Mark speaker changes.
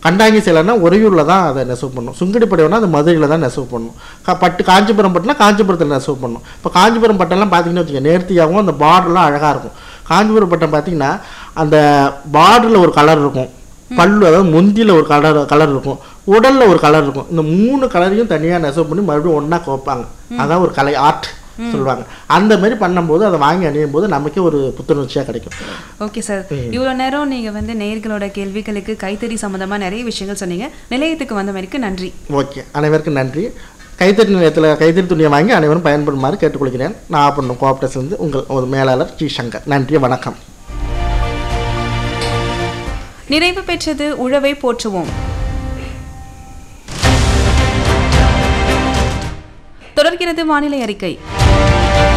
Speaker 1: கண்டாங்கி சேலைனா உறையூரில் தான் அதை நெசவு பண்ணும் சுங்கடி படையோனா அது மதுரையில் தான் நெசவு பண்ணும் க- பட்டு காஞ்சிபுரம் பட்டுனா காஞ்சிபுரத்தில் நெசவு பண்ணும் இப்போ காஞ்சிபுரம் பட்டெல்லாம் பார்த்தீங்கன்னா வச்சுக்கோங்க நேர்த்தியாகவும் அந்த பார்டர்லாம் அழகாக இருக்கும் காஞ்சிபுரம் பட்டம் பார்த்தீங்கன்னா அந்த பார்டரில் ஒரு கலர் இருக்கும் பல்லு அதாவது முந்தியில் ஒரு கலர் கலர் இருக்கும் உடலில் ஒரு கலர் இருக்கும் இந்த மூணு கலரையும் தனியாக நெசவு பண்ணி மறுபடியும் ஒன்றா கோப்பாங்க அதான் ஒரு கலை ஆர்ட் சொல்லுவாங்க அந்த மாதிரி பண்ணும்போது அதை வாங்கி அணியும் போது நமக்கே ஒரு புத்துணர்ச்சியாக கிடைக்கும்
Speaker 2: ஓகே சார் இவ்வளோ நேரம் நீங்க வந்து நேயர்களோட கேள்விகளுக்கு கைத்தறி சம்பந்தமா நிறைய விஷயங்கள் சொன்னீங்க நிலையத்துக்கு வந்த மாதிரிக்கு நன்றி
Speaker 1: ஓகே அனைவருக்கும் நன்றி கைத்தறி நிலையத்தில் கைத்தறி துணியை வாங்கி அனைவரும் பயன்படுமாறு கேட்டுக்கொள்கிறேன் நான் பண்ணும் கோஆப்ரேஷன் உங்கள் ஒரு மேலாளர் ஜி சங்கர் நன்றி வணக்கம்
Speaker 2: நிறைவு பெற்றது உழவை போற்றுவோம் தொடர்கிறது வானிலை அறிக்கை